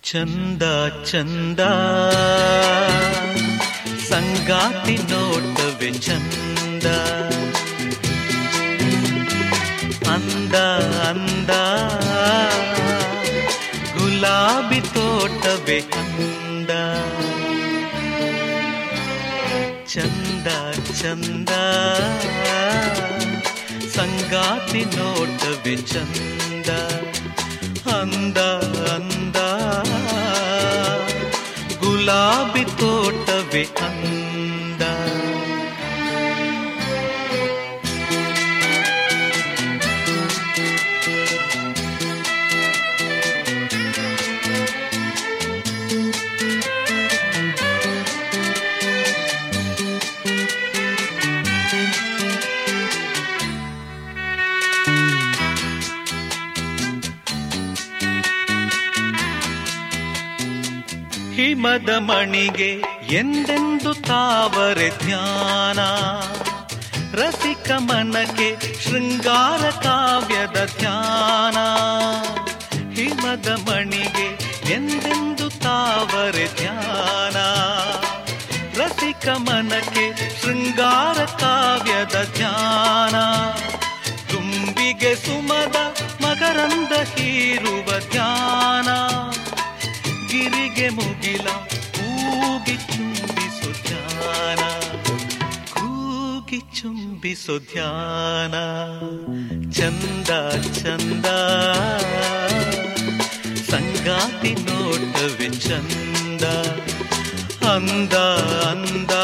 ಚಂದ ಚಂದ ಸಂಗಾತಿ ನೋಟವೇ ಚಂದ ಅಂದ ಅಂದ ಗುಲಾಬಿ ತೋಟವೇ ಅಂದ ಚಂದ ಚಂದ ಸಂಗಾತಿ ನೋಟವೇ ಚಂದ ಅಂದ ಅಂದ ಗುಲಾಬಿ ತೋಟವೇ ಅಂದ ಹಿಮದ ಮಣಿಗೆ ಎಂದೆಂದು ತಾವರೆ ಧ್ಯಾನ ರಸಿಕ ಮನಕ್ಕೆ ಶೃಂಗಾರ ಕಾವ್ಯದ ಧ್ಯಾನ ಹಿಮದ ಮಣಿಗೆ ಎಂದೆಂದು ತಾವರೆ ಧ್ಯಾನ ರಸಿಕ ಮನಕ್ಕೆ ಶೃಂಗಾರ ಕಾವ್ಯದ ಧ್ಯಾನ ತುಂಬಿಗೆ ಸುಮದ ಮಕರಂದ ಹೀರುವ ಧ್ಯಾನ ಗಿರಿಗೆ ಮುಗಿಲ ಕೂಗಿ ಚುಂಬಿಸು ಧ್ಯಾನ ಕೂಗಿ ಚುಂಬಿಸು ಧ್ಯಾನ ಚಂದ ಚಂದ ಸಂಗಾತಿ ನೋಟವೇ ಚಂದ ಅಂದ ಅಂದ